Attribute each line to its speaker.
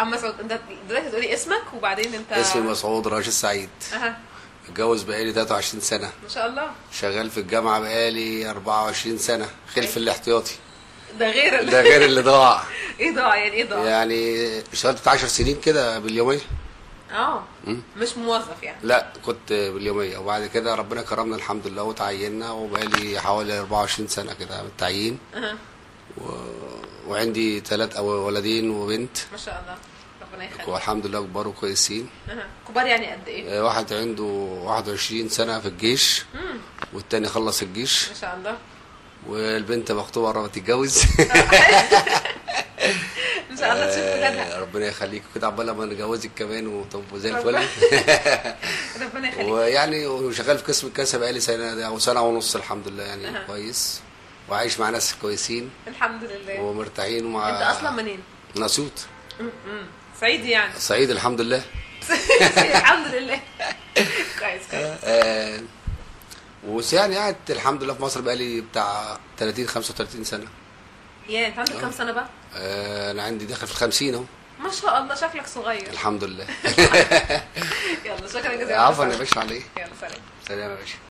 Speaker 1: عم مسعود انت دلوقتي تقولي اسمك وبعدين انت
Speaker 2: اسمي مسعود راشد سعيد
Speaker 1: اها
Speaker 2: متجوز بقالي 23 سنة
Speaker 1: ما شاء الله
Speaker 2: شغال في الجامعة بقالي 24 سنة خلف الاحتياطي
Speaker 1: ده غير ال...
Speaker 2: ده غير اللي ضاع
Speaker 1: ايه ضاع يعني ايه ضاع
Speaker 2: يعني اشتغلت 10 سنين كده باليومية
Speaker 1: اه مش موظف يعني
Speaker 2: لا كنت باليومية وبعد كده ربنا كرمنا الحمد لله وتعيننا وبقالي حوالي 24 سنة كده بالتعيين
Speaker 1: اها
Speaker 2: و... وعندي ثلاث ولدين وبنت
Speaker 1: ما شاء الله ربنا يخليك
Speaker 2: والحمد لله كبار وكويسين
Speaker 1: اها كبار يعني قد ايه
Speaker 2: آه، واحد عنده 21 سنة في الجيش والتاني خلص الجيش
Speaker 1: ما شاء الله
Speaker 2: والبنت مخطوبة قربت تتجوز
Speaker 1: ان شاء الله تشوف ولادها
Speaker 2: آه، ربنا يخليك كده عقبال ما نجوزك كمان وتبقوا زي الفل
Speaker 1: ربنا يخليك
Speaker 2: ويعني وشغال في قسم الكاسة بقالي سنة أو سنة ونص الحمد لله يعني
Speaker 1: أها.
Speaker 2: كويس وعايش مع ناس كويسين
Speaker 1: الحمد لله
Speaker 2: ومرتاحين ومع
Speaker 1: انت اصلا منين؟
Speaker 2: من اسيوط
Speaker 1: م-م. صعيدي يعني
Speaker 2: صعيد الحمد لله
Speaker 1: الحمد لله كويس كويس
Speaker 2: آه وس يعني قاعد الحمد لله في مصر بقالي بتاع 30 35 سنة
Speaker 1: يا انت عندك كام سنه بقى؟
Speaker 2: آه أنا عندي داخل في 50 أهو
Speaker 1: ما شاء الله شكلك صغير
Speaker 2: الحمد لله
Speaker 1: يلا شكرا جزيلا
Speaker 2: عفوا يا باشا على إيه؟
Speaker 1: يلا سلام
Speaker 2: سلام يا باشا